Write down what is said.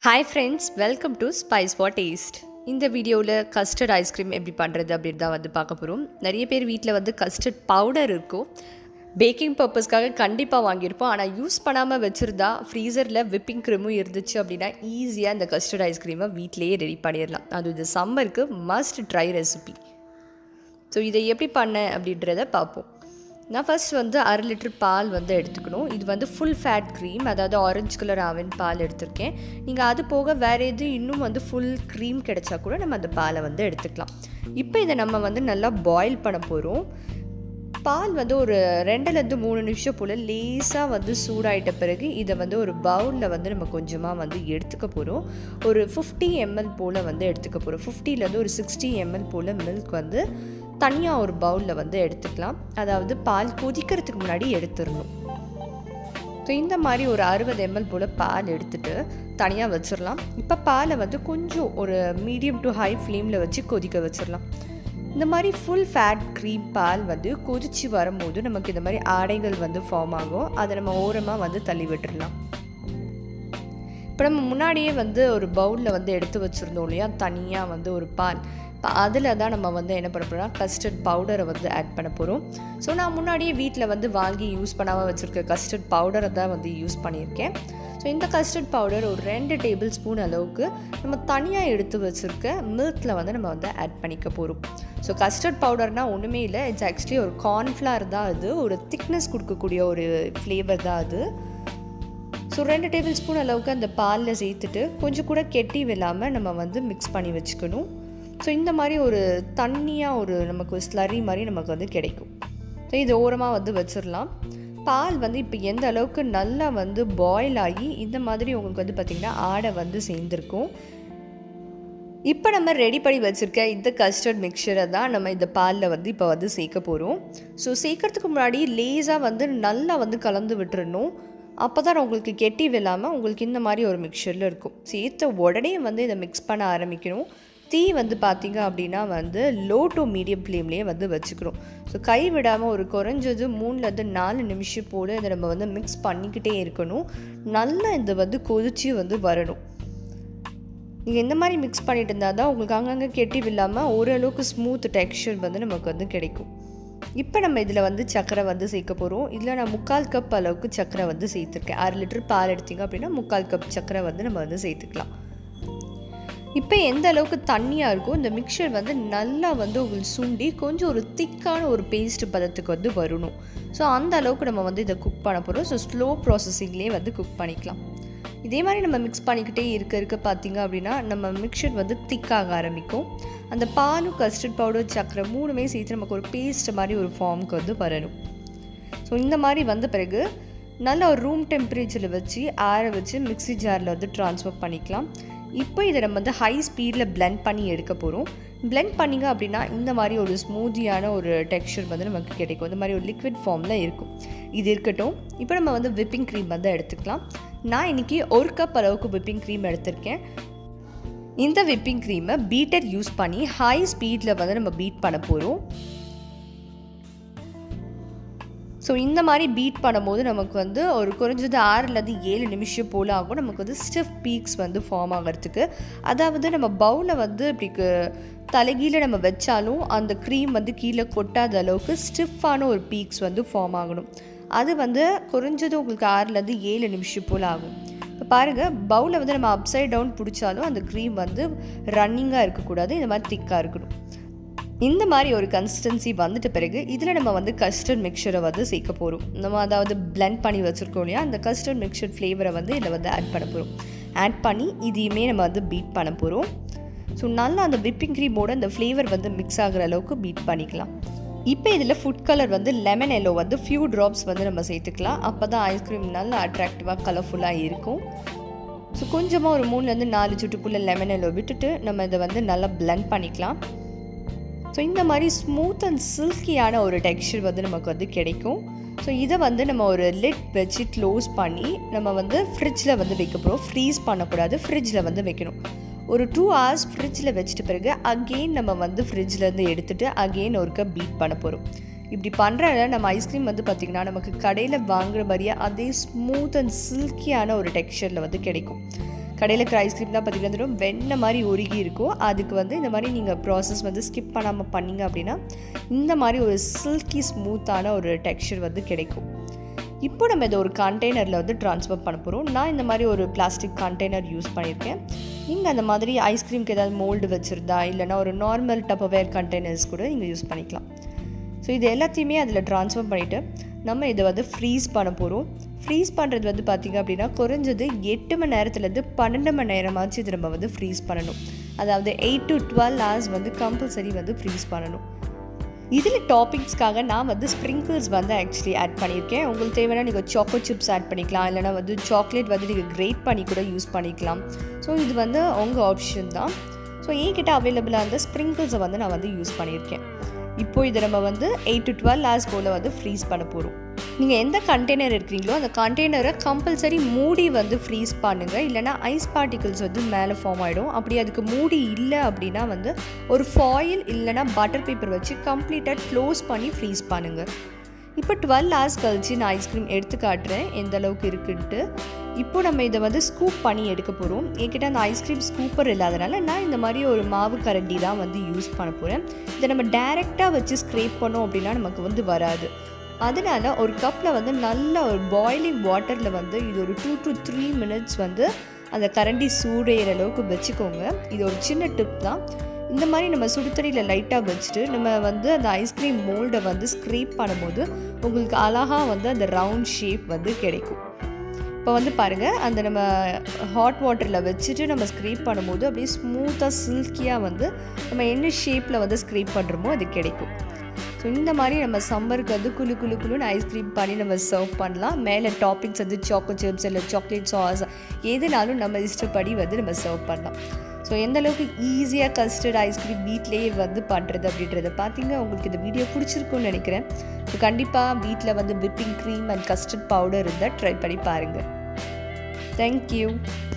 hi friends welcome to Spice for Taste இந்த வீடியோவில் custard ice cream எப்படி பண்ணுறது அப்படின்னு தான் வந்து பார்க்க போகிறோம் நிறைய பேர் வீட்டில் வந்து கஸ்டர்ட் பவுடர் இருக்கும் பேக்கிங் பர்பஸ்க்காக கண்டிப்பாக வாங்கியிருப்போம் ஆனால் யூஸ் பண்ணாமல் வச்சுருந்தா ஃப்ரீசரில் விப்பிங் க்ரீமும் இருந்துச்சு அப்படின்னா ஈஸியாக இந்த கஸ்டர்ட் ஐஸ்கிரீமை வீட்டிலேயே ரெடி பண்ணிடலாம் அது இது சம்மருக்கு மஸ்ட் ட்ரை ரெசிபி ஸோ இதை எப்படி பண்ணேன் அப்படின்றத பார்ப்போம் நான் ஃபர்ஸ்ட் வந்து அரை லிட்டர் பால் வந்து எடுத்துக்கணும் இது வந்து ஃபுல் ஃபேட் க்ரீம் அதாவது ஆரஞ்சு கலர் ஆவன் பால் எடுத்திருக்கேன் நீங்கள் அது போக வேறு எது இன்னும் வந்து ஃபுல் க்ரீம் கிடைச்சா கூட நம்ம அந்த பாலை வந்து எடுத்துக்கலாம் இப்போ இதை நம்ம வந்து நல்லா பாயில் பண்ண போகிறோம் பால் வந்து ஒரு ரெண்டுலேருந்து மூணு நிமிஷம் போல் லேசாக வந்து சூடாயிட்ட பிறகு இதை வந்து ஒரு பவுலில் வந்து நம்ம கொஞ்சமாக வந்து எடுத்துக்க போகிறோம் ஒரு ஃபிஃப்டி எம்எல் போல் வந்து எடுத்துக்க போகிறோம் ஃபிஃப்டிலேருந்து ஒரு சிக்ஸ்டி எம்எல் போல் மில்க் வந்து தனியாக ஒரு பவுலில் வந்து எடுத்துக்கலாம் அதாவது பால் கொதிக்கிறதுக்கு முன்னாடி எடுத்துடணும் ஸோ இந்த மாதிரி ஒரு அறுபது எம்எல் போல் பால் எடுத்துட்டு தனியாக வச்சிடலாம் இப்போ பாலை வந்து கொஞ்சம் ஒரு மீடியம் டு ஹை ஃப்ளேமில் வச்சு கொதிக்க வச்சிடலாம் இந்த மாதிரி ஃபுல் ஃபேட் க்ரீம் பால் வந்து கொதிச்சு வரும்போது நமக்கு இந்த மாதிரி ஆடைகள் வந்து ஃபார்ம் ஆகும் அதை நம்ம ஓரமாக வந்து தள்ளி விட்டுடலாம் இப்போ நம்ம முன்னாடியே வந்து ஒரு பவுலில் வந்து எடுத்து வச்சுருந்தோம் இல்லையா தனியாக வந்து ஒரு பால் இப்போ அதில் தான் நம்ம வந்து என்ன பண்ண போகிறோம்னா கஸ்டர்ட் பவுடரை வந்து ஆட் பண்ண போகிறோம் ஸோ நான் முன்னாடியே வீட்டில் வந்து வாங்கி யூஸ் பண்ணாமல் வச்சுருக்க கஸ்டர்ட் பவுடரை தான் வந்து யூஸ் பண்ணியிருக்கேன் ஸோ இந்த கஸ்டர்ட் பவுடர் ஒரு ரெண்டு டேபிள் ஸ்பூன் அளவுக்கு நம்ம தனியாக எடுத்து வச்சுருக்க மில்கில் வந்து நம்ம வந்து ஆட் பண்ணிக்க போகிறோம் ஸோ கஸ்டர்ட் பவுடர்னால் ஒன்றுமே இல்லை இட்ஸ் ஆக்சுவலி ஒரு கார்ன்ஃப்ளவர் தான் அது ஒரு திக்னஸ் கொடுக்கக்கூடிய ஒரு ஃப்ளேவர் தான் அது ஸோ ரெண்டு டேபிள் ஸ்பூன் அளவுக்கு அந்த பாலில் சேர்த்துட்டு கொஞ்சம் கூட கெட்டி விழாமல் நம்ம வந்து மிக்ஸ் பண்ணி வச்சுக்கணும் ஸோ இந்த மாதிரி ஒரு தண்ணியாக ஒரு நமக்கு ஒரு ஸ்லரி மாதிரி நமக்கு வந்து கிடைக்கும் ஸோ இது ஓரமாக வந்து வச்சிடலாம் பால் வந்து இப்போ எந்த அளவுக்கு நல்லா வந்து பாயில் ஆகி இந்த மாதிரி உங்களுக்கு வந்து பார்த்திங்கன்னா ஆடை வந்து சேர்ந்துருக்கும் இப்போ நம்ம ரெடி பண்ணி வச்சுருக்க இந்த கஸ்டர்ட் மிக்சரை தான் நம்ம இந்த பாலில் வந்து இப்போ வந்து சேர்க்க போகிறோம் ஸோ சேர்க்கறதுக்கு முன்னாடி லேஸாக வந்து நல்லா வந்து கலந்து விட்டுறணும் அப்போ தான் உங்களுக்கு கெட்டி விழாமல் உங்களுக்கு இந்த மாதிரி ஒரு மிக்சரில் இருக்கும் சேர்த்த உடனே வந்து இதை மிக்ஸ் பண்ண ஆரம்பிக்கணும் தீ வந்து பார்த்திங்க அப்படின்னா வந்து லோ டு மீடியம் ஃப்ளேம்லேயே வந்து வச்சுக்கிறோம் ஸோ கை விடாமல் ஒரு குறைஞ்சது மூணுலேருந்து நாலு நிமிஷம் போல் இதை நம்ம வந்து மிக்ஸ் பண்ணிக்கிட்டே இருக்கணும் நல்லா இது வந்து கொதிச்சு வந்து வரணும் நீங்கள் இந்த மாதிரி மிக்ஸ் பண்ணிட்டு இருந்தால் தான் உங்களுக்கு அங்கங்கே கெட்டி விழாமல் ஓரளவுக்கு ஸ்மூத் டெக்ஸ்சர் வந்து நமக்கு வந்து கிடைக்கும் இப்போ நம்ம இதில் வந்து சர்க்கரை வந்து சேர்க்க போகிறோம் இதில் நான் முக்கால் கப் அளவுக்கு சர்க்கரை வந்து சேர்த்துருக்கேன் அரை லிட்டர் பால் எடுத்திங்க அப்படின்னா முக்கால் கப் சர்க்கரை வந்து நம்ம வந்து சேர்த்துக்கலாம் இப்போ எந்த அளவுக்கு தண்ணியாக இருக்கோ இந்த மிக்சர் வந்து நல்லா வந்து உங்களுக்கு சுண்டி கொஞ்சம் ஒரு திக்கான ஒரு பேஸ்ட் பதத்துக்கு வந்து வரணும் ஸோ அந்த அளவுக்கு நம்ம வந்து இதை குக் பண்ண போகிறோம் ஸோ ஸ்லோ ப்ராசஸிங்லேயே வந்து குக் பண்ணிக்கலாம் இதே மாதிரி நம்ம மிக்ஸ் பண்ணிக்கிட்டே இருக்க இருக்க பார்த்தீங்க அப்படின்னா நம்ம மிக்சர் வந்து திக்காக ஆரம்பிக்கும் அந்த பாலும் கஸ்டர்ட் பவுடர் சக்கரை மூணுமே சேர்த்து நமக்கு ஒரு பேஸ்ட் மாதிரி ஒரு ஃபார்முக்கு வந்து வரணும் ஸோ இந்த மாதிரி வந்த பிறகு நல்ல ஒரு ரூம் டெம்பரேச்சரில் வச்சு ஆற வச்சு மிக்ஸி ஜாரில் வந்து ட்ரான்ஸ்ஃபர் பண்ணிக்கலாம் இப்போ இதை நம்ம வந்து ஹை ஸ்பீடில் பிளெண்ட் பண்ணி எடுக்க போகிறோம் பிளெண்ட் பண்ணிங்க அப்படின்னா இந்த மாதிரி ஒரு ஸ்மூதியான ஒரு டெக்ஸ்சர் வந்து நமக்கு கிடைக்கும் இந்த மாதிரி ஒரு லிக்விட் ஃபார்மில் இருக்கும் இது இருக்கட்டும் இப்போ நம்ம வந்து விப்பிங் க்ரீம் வந்து எடுத்துக்கலாம் நான் இன்றைக்கி ஒரு கப் அளவுக்கு விப்பிங் க்ரீம் எடுத்திருக்கேன் இந்த விப்பிங் க்ரீமை பீட்டர் யூஸ் பண்ணி ஹை ஸ்பீடில் வந்து நம்ம பீட் பண்ண போகிறோம் ஸோ இந்த மாதிரி பீட் பண்ணும்போது நமக்கு வந்து ஒரு குறைஞ்சது ஆறுலேருந்து ஏழு நிமிஷம் போல் ஆகும் நமக்கு வந்து ஸ்டிஃப் பீக்ஸ் வந்து ஃபார்ம் ஆகிறதுக்கு அதாவது நம்ம பவுலை வந்து இப்படி தலைகீழ நம்ம வச்சாலும் அந்த க்ரீம் வந்து கீழே கொட்டாத அளவுக்கு ஸ்டிஃபான ஒரு பீக்ஸ் வந்து ஃபார்ம் ஆகணும் அது வந்து குறைஞ்சது உங்களுக்கு ஆறுலேருந்து ஏழு நிமிஷம் போல் ஆகும் இப்போ பாருங்கள் பவுலை வந்து நம்ம அப்சைட் டவுன் பிடிச்சாலும் அந்த க்ரீம் வந்து ரன்னிங்காக இருக்கக்கூடாது இந்த மாதிரி திக்காக இருக்கணும் இந்த மாதிரி ஒரு கன்சிஸ்டன்சி வந்துட்ட பிறகு இதில் நம்ம வந்து கஸ்டர்ட் மிக்சரை வந்து சேர்க்க போகிறோம் நம்ம அதாவது பிளெண்ட் பண்ணி வச்சுருக்கோம் இல்லையா அந்த கஸ்டர்ட் மிக்சர் ஃப்ளேவரை வந்து இதில் வந்து ஆட் பண்ண போகிறோம் ஆட் பண்ணி இதையுமே நம்ம வந்து பீட் பண்ண போகிறோம் ஸோ நல்லா அந்த விப்பிங் க்ரீமோட அந்த ஃப்ளேவர் வந்து மிக்ஸ் ஆகிற அளவுக்கு பீட் பண்ணிக்கலாம் இப்போ இதில் ஃபுட் கலர் வந்து லெமன் எல்லோ வந்து ஃபியூ ட்ராப்ஸ் வந்து நம்ம சேர்த்துக்கலாம் அப்போ தான் ஐஸ்கிரீம் நல்லா அட்ராக்டிவாக கலர்ஃபுல்லாக இருக்கும் ஸோ கொஞ்சமாக ஒரு மூணுலேருந்து நாலு சுட்டுக்குள்ளே லெமன் எல்லோ விட்டுட்டு நம்ம இதை வந்து நல்லா பிளெண்ட் பண்ணிக்கலாம் ஸோ இந்த மாதிரி ஸ்மூத் அண்ட் சில்கியான ஒரு டெக்ஸ்சர் வந்து நமக்கு வந்து கிடைக்கும் ஸோ இதை வந்து நம்ம ஒரு லிட் வச்சு க்ளோஸ் பண்ணி நம்ம வந்து ஃப்ரிட்ஜில் வந்து வைக்க போகிறோம் ஃப்ரீஸ் பண்ணக்கூடாது ஃப்ரிட்ஜில் வந்து வைக்கணும் ஒரு டூ ஹவர்ஸ் ஃப்ரிட்ஜில் வச்சுட்டு பிறகு அகெயின் நம்ம வந்து ஃப்ரிட்ஜ்லேருந்து எடுத்துகிட்டு அகெயின் ஒருக்க பீட் பண்ண போகிறோம் இப்படி பண்ணுறத நம்ம ஐஸ்கிரீம் வந்து பார்த்திங்கன்னா நமக்கு கடையில் வாங்குற மாதிரியே அதே ஸ்மூத் அண்ட் சில்கியான ஒரு டெக்ஸ்சரில் வந்து கிடைக்கும் கடையில் இருக்கிற ஐஸ்கிரீம் தான் பார்த்திங்கன்னா வெண்ணெய் மாதிரி உருகி இருக்கும் அதுக்கு வந்து இந்த மாதிரி நீங்கள் ப்ராசஸ் வந்து ஸ்கிப் பண்ணாமல் பண்ணீங்க அப்படின்னா இந்த மாதிரி ஒரு சில்கி ஸ்மூத்தான ஒரு டெக்ஸ்சர் வந்து கிடைக்கும் இப்போ நம்ம இதை ஒரு கண்டெய்னரில் வந்து ட்ரான்ஸ்ஃபர் பண்ண போகிறோம் நான் இந்த மாதிரி ஒரு பிளாஸ்டிக் கண்டெய்னர் யூஸ் பண்ணியிருக்கேன் நீங்கள் அந்த மாதிரி ஐஸ்கிரீம்க்கு ஏதாவது மோல்டு வச்சுருந்தா இல்லைனா ஒரு நார்மல் டப்பவேர் கண்டெய்னர்ஸ் கூட நீங்கள் யூஸ் பண்ணிக்கலாம் ஸோ இது எல்லாத்தையுமே அதில் ட்ரான்ஸ்ஃபர் பண்ணிவிட்டு நம்ம இதை வந்து ஃப்ரீஸ் பண்ண போகிறோம் ஃப்ரீஸ் பண்ணுறது வந்து பார்த்திங்க அப்படின்னா குறைஞ்சது எட்டு மணி நேரத்துலேருந்து பன்னெண்டு மணி நேரமாச்சு இது நம்ம வந்து ஃப்ரீஸ் பண்ணணும் அதாவது எயிட் டு டுவெல் ஹவர்ஸ் வந்து கம்பல்சரி வந்து ஃப்ரீஸ் பண்ணணும் இதில் டாப்பிங்ஸ்க்காக நான் வந்து ஸ்ப்ரிங்கிள்ஸ் வந்து ஆக்சுவலி ஆட் பண்ணியிருக்கேன் உங்களுக்கு தேவைன்னா நீங்கள் சாக்கோ சிப்ஸ் ஆட் பண்ணிக்கலாம் இல்லைனா வந்து சாக்லேட் வந்து நீங்கள் கிரேட் பண்ணி கூட யூஸ் பண்ணிக்கலாம் ஸோ இது வந்து உங்கள் ஆப்ஷன் தான் ஸோ என்கிட்ட அவைலபிளாக இருந்த ஸ்ப்ரிங்கிள்ஸை வந்து நான் வந்து யூஸ் பண்ணியிருக்கேன் இப்போ இதை நம்ம வந்து எயிட் டு டுவெல் ஹவர்ஸ் போல் வந்து ஃப்ரீஸ் பண்ண போகிறோம் நீங்கள் எந்த கண்டெய்னர் இருக்கிறீங்களோ அந்த கண்டெய்னரை கம்பல்சரி மூடி வந்து ஃப்ரீஸ் பண்ணுங்கள் இல்லைனா ஐஸ் பார்ட்டிகிள்ஸ் வந்து மேலே ஃபார்ம் ஆகிடும் அப்படி அதுக்கு மூடி இல்லை அப்படின்னா வந்து ஒரு ஃபாயில் இல்லைனா பட்டர் பேப்பர் வச்சு கம்ப்ளீட்டாக க்ளோஸ் பண்ணி ஃப்ரீஸ் பண்ணுங்கள் இப்போ டுவெல் ஹவர்ஸ் கழிச்சு நான் ஐஸ்கிரீம் எடுத்து காட்டுறேன் எந்த அளவுக்கு இருக்குன்ட்டு இப்போ நம்ம இதை வந்து ஸ்கூப் பண்ணி எடுக்க போகிறோம் என்கிட்ட அந்த ஐஸ்கிரீம் ஸ்கூப்பர் இல்லாதனால நான் இந்த மாதிரி ஒரு மாவு கரண்டி தான் வந்து யூஸ் பண்ண போகிறேன் இதை நம்ம டைரெக்டாக வச்சு ஸ்க்ரேப் பண்ணோம் அப்படின்னா நமக்கு வந்து வராது அதனால் ஒரு கப்பில் வந்து நல்ல ஒரு பாய்லிங் வாட்டரில் வந்து இது ஒரு டூ டு த்ரீ மினிட்ஸ் வந்து அந்த கரண்டி சூடையிற அளவுக்கு வச்சுக்கோங்க இது ஒரு சின்ன டிப் தான் இந்த மாதிரி நம்ம சுடுதண்ணியில் லைட்டாக வச்சுட்டு நம்ம வந்து அந்த ஐஸ்கிரீம் மோல்டை வந்து ஸ்க்ரீப் பண்ணும்போது உங்களுக்கு அழகாக வந்து அந்த ரவுண்ட் ஷேப் வந்து கிடைக்கும் இப்போ வந்து பாருங்கள் அந்த நம்ம ஹாட் வாட்டரில் வச்சுட்டு நம்ம ஸ்க்ரீப் பண்ணும்போது அப்படியே ஸ்மூத்தாக சில்கியாக வந்து நம்ம என்ன ஷேப்பில் வந்து ஸ்க்ரீப் பண்ணுறோமோ அது கிடைக்கும் ஸோ இந்த மாதிரி நம்ம சம்மருக்கு வந்து குழு குழு குழுன்னு ஐஸ்கிரீம் பண்ணி நம்ம சர்வ் பண்ணலாம் மேலே டாப்பிங்ஸ் வந்து சாக்கோ சிப்ஸ் இல்லை சாக்லேட் சாஸ் எதுனாலும் நம்ம இஷ்டப்படி வந்து நம்ம சர்வ் பண்ணலாம் ஸோ எந்த அளவுக்கு ஈஸியாக கஸ்டர்ட் ஐஸ்கிரீம் வீட்லேயே வந்து பண்ணுறது அப்படின்றத பார்த்தீங்க உங்களுக்கு இந்த வீடியோ பிடிச்சிருக்குன்னு நினைக்கிறேன் ஸோ கண்டிப்பாக வீட்டில் வந்து whipping cream and custard powder இருந்தால் ட்ரை பண்ணி பாருங்கள் தேங்க்யூ